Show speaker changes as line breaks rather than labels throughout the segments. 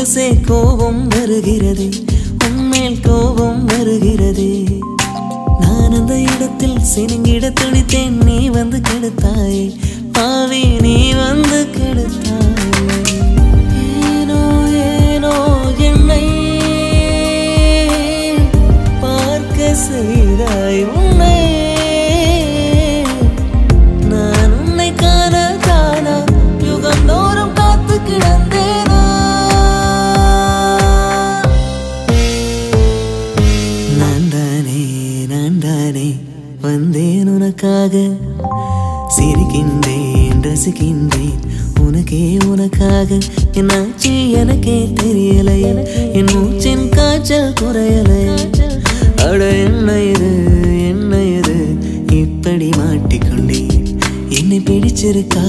லூசே கோபம் வருகிறது உன்மேல் கோபம் வருகிறது நான் அந்த இடத்தில் சினுங்கிட துடித்தேன் நீ வந்து கெடுத்தாய் பாவி நீ வந்து கெடுத்தாய் ஏனோ ஏனோ என்னை பார்க்க செய்தாய் உன்னை நான் உன்னை காண காண யுகந்தோறும் காத்து கிடந்தேனா நான் தானே நான் தானே வந்தேன் உனக்காக சிரிக்கின்றேன் ரசிக்கின்றேன் உனக்கே உனக்காக என்னாச்சு எனக்கே தெரியல என் மூச்சின் காய்ச்சல் குறையல அட என்ன இது என்ன இது இப்படி மாட்டிக்கொண்டேன் என்னை பிடிச்சிருக்கா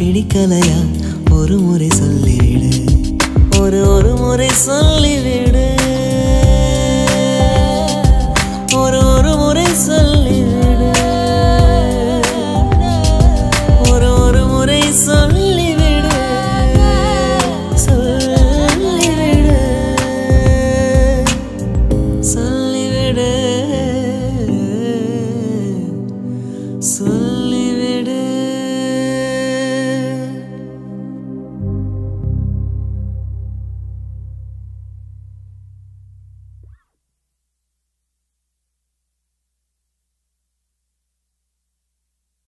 பிடிக்கலையா ஒரு முறை சொல்லிவிடு ஒரு ஒரு முறை சொல்லிவிடு